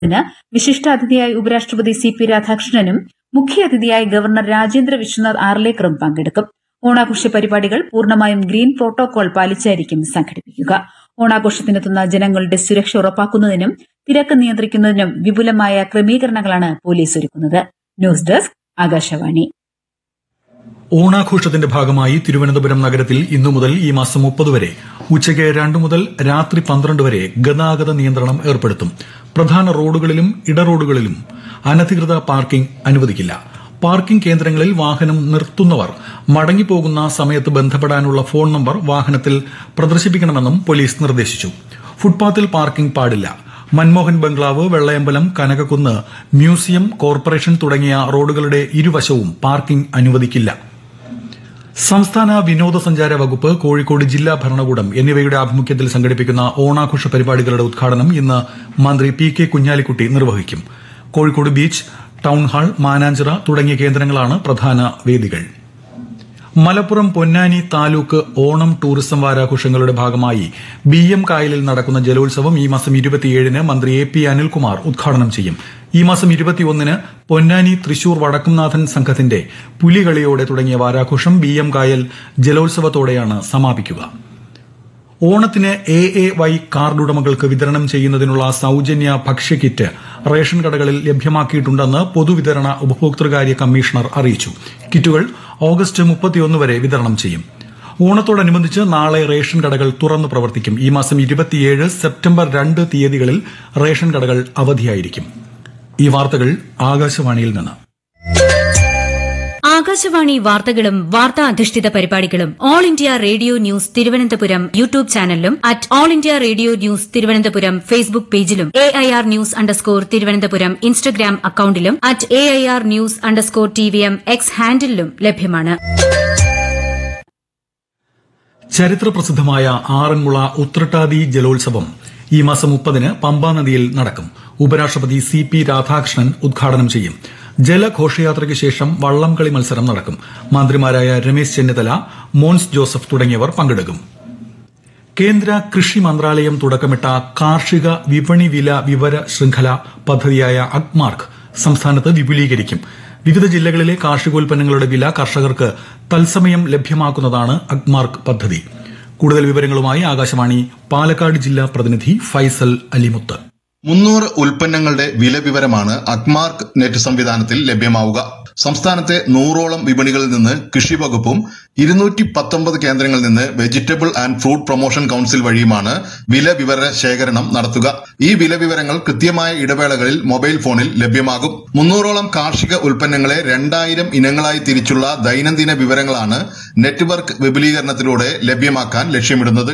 ന് വിശിഷ്ടാതിഥിയായി ഉപരാഷ്ട്രപതി C P രാധാകൃഷ്ണനും മുഖ്യാതിഥിയായി ഗവർണർ രാജേന്ദ്ര വിശ്വനാഥ് ആർലേക്കറും പങ്കെടുക്കും ഓണാഘോഷ പരിപാടികൾ പൂർണ്ണമായും ഗ്രീൻ പ്രോട്ടോകോൾ പാലിച്ചായിരിക്കും സംഘടിപ്പിക്കുക ഓണാഘോഷത്തിനെത്തുന്ന ജനങ്ങളുടെ സുരക്ഷ ഉറപ്പാക്കുന്നതിനും തിരക്ക് നിയന്ത്രിക്കുന്നതിനും വിപുലമായ ക്രമീകരണങ്ങളാണ് പോലീസ് ഒരുക്കുന്നത് ന്യൂസ് ഡെസ്ക് ആകാശവാണി ഓണാഘോഷത്തിന്റെ ഭാഗമായി തിരുവനന്തപുരം നഗരത്തിൽ ഇന്നു മുതൽ ഈ മാസം മുപ്പത് വരെ ഉച്ചയ്ക്ക് രണ്ടു മുതൽ രാത്രി പന്ത്രണ്ട് വരെ ഗതാഗത നിയന്ത്രണം ഏർപ്പെടുത്തും പ്രധാന റോഡുകളിലും ഇടറോഡുകളിലും അനധികൃത പാർക്കിംഗ് അനുവദിക്കില്ല പാർക്കിംഗ് കേന്ദ്രങ്ങളിൽ വാഹനം നിർത്തുന്നവർ മടങ്ങിപ്പോകുന്ന സമയത്ത് ബന്ധപ്പെടാനുള്ള ഫോൺ നമ്പർ വാഹനത്തിൽ പ്രദർശിപ്പിക്കണമെന്നും പോലീസ് നിർദ്ദേശിച്ചു ഫുട്പാത്തിൽ പാർക്കിംഗ് പാടില്ല മൻമോഹൻ ബംഗ്ലാവ് വെള്ളയമ്പലം കനകക്കുന്ന് മ്യൂസിയം കോർപ്പറേഷൻ തുടങ്ങിയ റോഡുകളുടെ ഇരുവശവും പാർക്കിംഗ് അനുവദിക്കില്ല സംസ്ഥാന വിനോദസഞ്ചാര വകുപ്പ് കോഴിക്കോട് ജില്ലാ ഭരണകൂടം എന്നിവയുടെ ആഭിമുഖ്യത്തിൽ സംഘടിപ്പിക്കുന്ന ഓണാഘോഷ പരിപാടികളുടെ ഉദ്ഘാടനം ഇന്ന് മന്ത്രി പി കെ കുഞ്ഞാലിക്കുട്ടി നിർവഹിക്കും Kozhikode beach town hall Mananchira തുടങ്ങിയ കേന്ദ്രങ്ങളാണ് പ്രധാന വേദികൾ മലപ്പുറം പൊന്നാനി താലൂക്ക് ഓണം ടൂറിസം വാരാഘോഷങ്ങളുടെ ഭാഗമായി ബി എം കായലിൽ നടക്കുന്ന ജലോത്സവം ഈ മാസം ഇരുപത്തിയേഴിന് മന്ത്രി എ പി അനിൽകുമാർ ഉദ്ഘാടനം ചെയ്യും ഈ മാസം ഇരുപത്തിയൊന്നിന് പൊന്നാനി തൃശൂർ വടക്കുംനാഥൻ സംഘത്തിന്റെ പുലികളിയോടെ തുടങ്ങിയ വാരാഘോഷം ബി എം കായൽ ജലോത്സവത്തോടെയാണ് സമാപിക്കുക ഓണത്തിന് എ എ വൈ കാർഡുടമകൾക്ക് വിതരണം ചെയ്യുന്നതിനുള്ള സൌജന്യ ഭക്ഷ്യക്കിറ്റ് റേഷൻ കടകളിൽ ലഭ്യമാക്കിയിട്ടുണ്ടെന്ന് പൊതുവിതരണ ഉപഭോക്തൃകാര്യ കമ്മീഷണർ അറിയിച്ചു കിറ്റുകൾ ഓഗസ്റ്റ് മുപ്പത്തിയൊന്ന് വരെ വിതരണം ചെയ്യും ഓണത്തോടനുബന്ധിച്ച് നാളെ റേഷൻ കടകൾ തുറന്നു പ്രവർത്തിക്കും ഈ മാസം ഇരുപത്തിയേഴ് സെപ്റ്റംബർ രണ്ട് തീയതികളിൽ റേഷൻ കടകൾ അവധിയായിരിക്കും ഈ വാർത്തകൾ ആകാശവാണിയിൽ നിന്ന് ആകാശവാണി വാർത്തകളും വാർത്താ അധിഷ്ഠിത പരിപാടികളും All India Radio news Thiruvananthapuram YouTube ചാനലിലും at All India Radio news Thiruvananthapuram Facebook പേജിലും A I R news underscore Thiruvananthapuram Instagram അക്കൌണ്ടിലും at A I R news underscore T V M X ഹാൻഡിലും ലഭ്യമാണ് ചരിത്ര പ്രസിദ്ധമായ ആറന്മുള ഉത്രട്ടാതി ജലോത്സവം ഈ മാസം മുപ്പതിന് പമ്പാ നദിയിൽ നടക്കും ഉപരാഷ്ട്രപതി സി പി രാധാകൃഷ്ണൻ ഉദ്ഘാടനം ചെയ്യും ജലഘോഷയാത്രയ്ക്ക് ശേഷം വള്ളംകളി മത്സരം നടക്കും മന്ത്രിമാരായ രമേശ് ചെന്നിത്തല മോൻസ് ജോസഫ് തുടങ്ങിയവർ പങ്കെടുക്കും കേന്ദ്ര കൃഷി മന്ത്രാലയം തുടക്കമിട്ട കാർഷിക വിപണി വില വിവര ശൃംഖല പദ്ധതിയായ അഗ്മാർക്ക് സംസ്ഥാനത്ത് വിപുലീകരിക്കും വിവിധ ജില്ലകളിലെ കാർഷികോൽപ്പന്നങ്ങളുടെ വില കർഷകർക്ക് തത്സമയം ലഭ്യമാക്കുന്നതാണ് അഗ്മാർക്ക് പദ്ധതി കൂടുതൽ വിവരങ്ങളുമായി ആകാശവാണി പാലക്കാട് ജില്ലാ പ്രതിനിധി ഫൈസൽ അലിമുത്ത് മുന്നൂറ് ഉൽപ്പന്നങ്ങളുടെ വില വിവരമാണ് അക്മാർക്ക് നെറ്റ് സംവിധാനത്തിൽ ലഭ്യമാവുക സംസ്ഥാനത്തെ നൂറോളം വിപണികളിൽ നിന്ന് കൃഷി വകുപ്പും ഇരുന്നൂറ്റി പത്തൊമ്പത് കേന്ദ്രങ്ങളിൽ നിന്ന് vegetable and fruit promotion council വഴിയുമാണ് വില വിവര ശേഖരണം നടത്തുക ഈ വില വിവരങ്ങൾ കൃത്യമായ ഇടവേളകളിൽ മൊബൈൽ ഫോണിൽ ലഭ്യമാകും മുന്നൂറോളം കാർഷിക ഉൽപ്പന്നങ്ങളെ രണ്ടായിരം ഇനങ്ങളായി തിരിച്ചുള്ള ദൈനംദിന വിവരങ്ങളാണ് നെറ്റ്വർക്ക് വിപുലീകരണത്തിലൂടെ ലഭ്യമാക്കാൻ ലക്ഷ്യമിടുന്നത്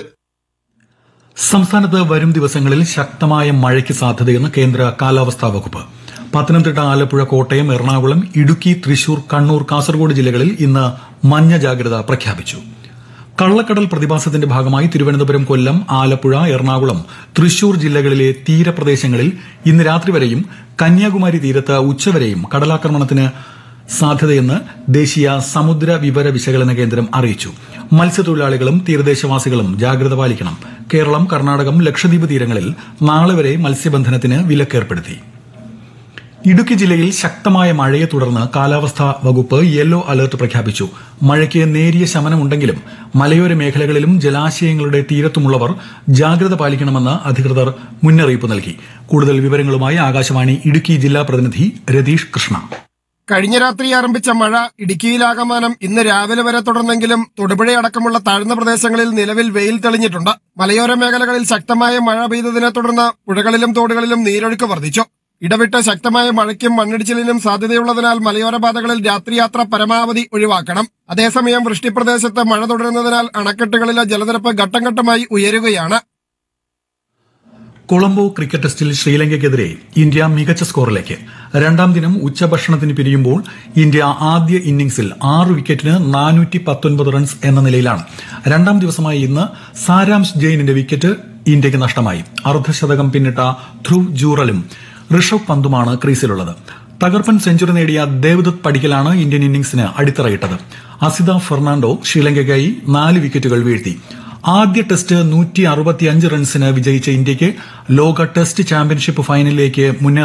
സംസ്ഥാനത്ത് വരും ദിവസങ്ങളിൽ ശക്തമായ മഴയ്ക്ക് സാധ്യതയെന്ന് കേന്ദ്ര കാലാവസ്ഥാ വകുപ്പ് പത്തനംതിട്ട ആലപ്പുഴ കോട്ടയം എറണാകുളം ഇടുക്കി തൃശൂർ കണ്ണൂർ കാസർഗോഡ് ജില്ലകളിൽ ഇന്ന് മഞ്ഞ ജാഗ്രത പ്രഖ്യാപിച്ചു കള്ളക്കടൽ പ്രതിഭാസത്തിന്റെ ഭാഗമായി തിരുവനന്തപുരം കൊല്ലം ആലപ്പുഴ എറണാകുളം തൃശൂർ ജില്ലകളിലെ തീരപ്രദേശങ്ങളിൽ ഇന്ന് രാത്രി വരെയും കന്യാകുമാരി തീരത്ത് ഉച്ചവരെയും കടലാക്രമണത്തിന് സാധ്യതയെന്ന് ദേശീയ സമുദ്ര വിവര വിശകലന കേന്ദ്രം അറിയിച്ചു മത്സ്യത്തൊഴിലാളികളും തീരദേശവാസികളും ജാഗ്രത പാലിക്കണം കേരളം കർണാടകം ലക്ഷദ്വീപ് തീരങ്ങളിൽ നാളെ വരെ മത്സ്യബന്ധനത്തിന് വിലക്കേർപ്പെടുത്തി ഇടുക്കി ജില്ലയിൽ ശക്തമായ മഴയെ തുടർന്ന് കാലാവസ്ഥാ വകുപ്പ് യെല്ലോ അലർട്ട് പ്രഖ്യാപിച്ചു മഴയ്ക്ക് നേരിയ ശമനമുണ്ടെങ്കിലും മലയോര മേഖലകളിലും ജലാശയങ്ങളുടെ തീരത്തുമുള്ളവർ ജാഗ്രത പാലിക്കണമെന്ന് അധികൃതർ മുന്നറിയിപ്പ് നൽകി കൂടുതൽ വിവരങ്ങളുമായി ആകാശവാണി ഇടുക്കി ജില്ലാ പ്രതിനിധി രതീഷ് കൃഷ്ണ കഴിഞ്ഞ രാത്രി ആരംഭിച്ച മഴ ഇടുക്കിയിലാകമാനം ഇന്ന് രാവിലെ വരെ തുടർന്നെങ്കിലും തൊടുപുഴയടക്കമുള്ള താഴ്ന്ന പ്രദേശങ്ങളിൽ നിലവിൽ വെയിൽ തെളിഞ്ഞിട്ടുണ്ട് മലയോര മേഖലകളിൽ ശക്തമായ മഴ പെയ്തതിനെ തുടർന്ന് പുഴകളിലും തോടുകളിലും നീരൊഴുക്ക് വർദ്ധിച്ചു ഇടവിട്ട് ശക്തമായ മഴയ്ക്കും മണ്ണിടിച്ചിലിനും സാധ്യതയുള്ളതിനാൽ മലയോര പാതകളിൽ രാത്രിയാത്ര പരമാവധി ഒഴിവാക്കണം അതേസമയം വൃഷ്ടിപ്രദേശത്ത് മഴ തുടരുന്നതിനാൽ അണക്കെട്ടുകളിലെ ജലനിരപ്പ് ഘട്ടം ഘട്ടമായി ഉയരുകയാണ് കൊളംബോ ക്രിക്കറ്റ് ടെസ്റ്റിൽ ശ്രീലങ്കയ്ക്കെതിരെ ഇന്ത്യ മികച്ച സ്കോറിലേക്ക് രണ്ടാം ദിനം ഉച്ചഭക്ഷണത്തിന് പിരിയുമ്പോൾ ഇന്ത്യ ആദ്യ ഇന്നിംഗ്സിൽ ആറ് വിക്കറ്റിന് നാനൂറ്റി പത്തൊൻപത് റൺസ് എന്ന നിലയിലാണ് രണ്ടാം ദിവസമായ ഇന്ന് സാരാംശ് ജെയിനിന്റെ വിക്കറ്റ് ഇന്ത്യക്ക് നഷ്ടമായി അർദ്ധശതകം പിന്നിട്ട ധ്രുവ് ജൂറലും ഋഷഭ് പന്തുമാണ് ക്രീസിലുള്ളത് തകർപ്പൻ സെഞ്ചുറി നേടിയ ദേവദത്ത് പടിക്കലാണ് ഇന്ത്യൻ ഇന്നിംഗ്സിന് അടിത്തറയിട്ടത് അസിത ഫെർണാണ്ടോ ശ്രീലങ്കയ്ക്കായി നാല് വിക്കറ്റുകൾ വീഴ്ത്തി ആദ്യ ടെസ്റ്റ് നൂറ്റി അറുപത്തിയഞ്ച് റൺസിന് വിജയിച്ച ഇന്ത്യയ്ക്ക് ലോക ടെസ്റ്റ് ചാമ്പ്യൻഷിപ്പ് ഫൈനലിലേക്ക് മുന്നേറാൻ